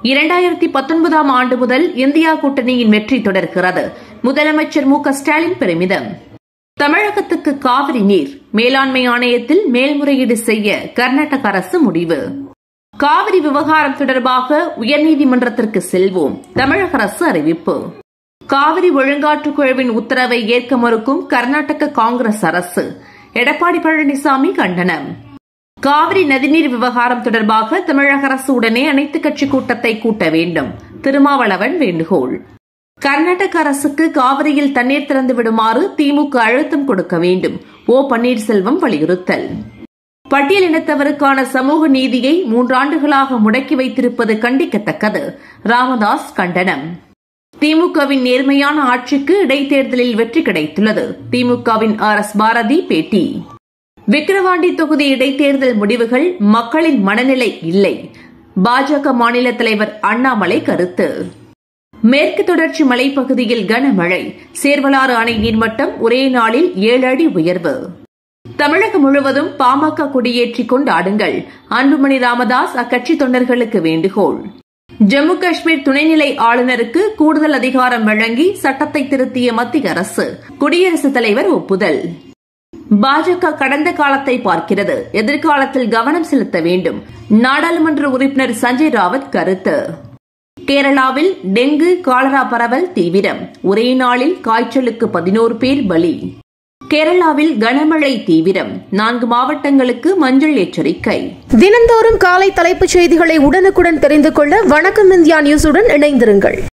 இரண்டாயிரத்தி பத்தொன்பதாம் ஆண்டு முதல் இந்தியா கூட்டணியின் வெற்றி தொடர்கிறது முதலமைச்சர் மு க ஸ்டாலின் பெருமிதம் தமிழகத்துக்கு காவிரி நீர் மேலாண்மை ஆணையத்தில் மேல்முறையீடு செய்ய கர்நாடக அரசு முடிவு காவிரி விவகாரம் தொடர்பாக உயர்நீதிமன்றத்திற்கு செல்வோம் தமிழக அரசு அறிவிப்பு காவிரி ஒழுங்காற்றுக் குழுவின் உத்தரவை ஏற்க மறுக்கும் கர்நாடக காங்கிரஸ் அரசு எடப்பாடி பழனிசாமி கண்டனம் காவிரி நதிநீர் விவகாரம் தொடர்பாக தமிழக அரசு உடனே அனைத்துக் கட்சி கூட்டத்தை கூட்ட வேண்டும் திருமாவளவன் வேண்டுகோள் கர்நாடக அரசுக்கு காவிரியில் தண்ணீர் திறந்து விடுமாறு திமுக அழுத்தம் கொடுக்க வேண்டும் ஓ பன்னீர்செல்வம் வலியுறுத்தல் பட்டியலினத்தவருக்கான சமூக நீதியை மூன்றாண்டுகளாக முடக்கி வைத்திருப்பது கண்டிக்கத்தக்கது ராமதாஸ் கண்டனம் திமுகவின் நேர்மையான ஆட்சிக்கு இடைத்தேர்தலில் வெற்றி கிடைத்துள்ளது திமுகவின் ஆர் எஸ் பாரதி பேட்டி விக்கிரவாண்டி தொகுதி இடைத்தேர்தல் முடிவுகள் மக்களின் மனநிலை இல்லை பாஜக மாநில தலைவர் அண்ணாமலை கருத்து மேற்கு தொடர்ச்சி மலைப்பகுதியில் கனமழை சேர்வலாறு அணை நீர்மட்டம் ஒரே நாளில் ஏழு அடி உயர்வு தமிழகம் முழுவதும் பாமக கொடியேற்றி கொண்டாடுங்கள் அன்புமணி ராமதாஸ் அக்கட்சி தொண்டர்களுக்கு வேண்டுகோள் ஜம்மு காஷ்மீர் துணைநிலை ஆளுநருக்கு கூடுதல் அதிகாரம் வழங்கி சட்டத்தை திருத்திய மத்திய அரசு குடியரசுத் தலைவர் ஒப்புதல் பாஜக கடந்த காலத்தை பார்க்கிறது எதிர்காலத்தில் கவனம் செலுத்த வேண்டும் நாடாளுமன்ற உறுப்பினர் சஞ்சய் ராவத் கருத்து கேரளாவில் டெங்கு காலரா பரவல் தீவிரம் ஒரே நாளில் காய்ச்சலுக்கு பதினோரு பேர் பலி கேரளாவில் கனமழை தீவிரம் நான்கு மாவட்டங்களுக்கு மஞ்சள் எச்சரிக்கை தினந்தோறும் காலை தலைப்புச் செய்திகளை உடனுக்குடன் தெரிந்து கொள்ள வணக்கம் இந்தியா நியூஸுடன் இணைந்திருங்கள்